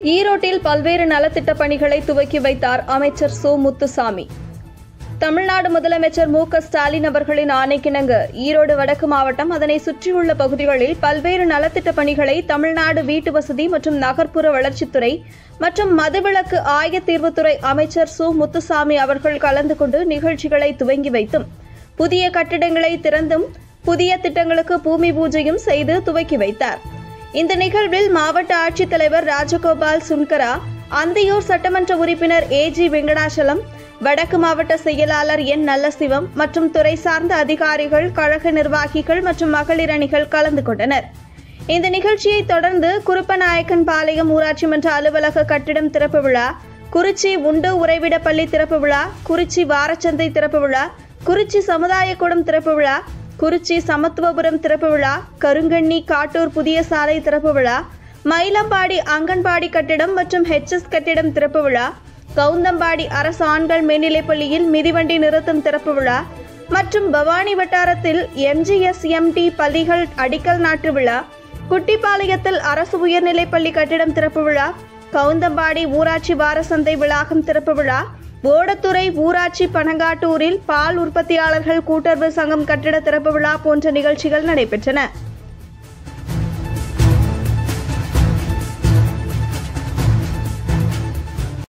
ஈரோட்டில் பல்வேறு நலத்திட்ட பணிகளை துவக்கி வைத்தார் அமைச்சர் சு முத்துசாமி தமிழ்நாடு முதலமைச்சர் மு க ஸ்டாலின் அவர்களின் ஆணைக்கிணங்க ஈரோடு வடக்கு மாவட்டம் அதனை சுற்றியுள்ள பகுதிகளில் பல்வேறு நலத்திட்ட பணிகளை தமிழ்நாடு வீட்டு வசதி மற்றும் நகர்ப்புற வளர்ச்சித்துறை மற்றும் மதுவிலக்கு ஆயத்தீர்வுத்துறை அமைச்சர் சு முத்துசாமி அவர்கள் கலந்து கொண்டு நிகழ்ச்சிகளை துவங்கி வைத்தும் புதிய கட்டிடங்களை திறந்தும் புதிய திட்டங்களுக்கு பூமி பூஜையும் செய்து துவக்கி வைத்தார் இந்த நிகழ்வில் மாவட்ட ஆட்சித்தலைவர் ராஜகோபால் சுன்கரா அந்தியூர் சட்டமன்ற உறுப்பினர் ஏஜி வெங்கடாச்சலம் வடக்கு மாவட்ட செயலாளர் என் நல்லசிவம் மற்றும் துறை சார்ந்த அதிகாரிகள் கழக நிர்வாகிகள் மற்றும் மகளிர் அணிகள் கலந்து கொண்டனர் இந்த நிகழ்ச்சியை தொடர்ந்து குருப்பநாயக்கன் பாளையம் ஊராட்சி மன்ற அலுவலக கட்டிடம் திறப்பு விழா குறிச்சி உண்டு உறைவிட பள்ளி திறப்பு விழா குறிச்சி வாரச்சந்தை திறப்பு விழா குறிச்சி சமுதாய கூடம் திறப்பு விழா குறிச்சி சமத்துவபுரம் திறப்பு விழா கருங்கண்ணி காட்டூர் புதிய சாலை திறப்பு விழா மயிலம்பாடி அங்கன்வாடி கட்டிடம் மற்றும் ஹெச்எஸ் கட்டிடம் திறப்பு விழா கவுந்தம்பாடி அரசு ஆண்கள் மேல்நிலைப்பள்ளியில் மிதிவண்டி நிறுத்தம் திறப்பு விழா மற்றும் பவானி வட்டாரத்தில் எம்ஜிஎஸ்எம்டி பள்ளிகள் அடிக்கல் நாட்டு விழா குட்டிப்பாளையத்தில் அரசு உயர்நிலைப்பள்ளி கட்டிடம் திறப்பு விழா கவுந்தம்பாடி ஊராட்சி வார சந்தை வளாகம் திறப்பு விழா ஓடத்துறை ஊராட்சி பனங்காட்டூரில் பால் உற்பத்தியாளர்கள் கூட்டுறவு சங்கம் கட்டிட திறப்பு விழா போன்ற நிகழ்ச்சிகள் நடைபெற்றன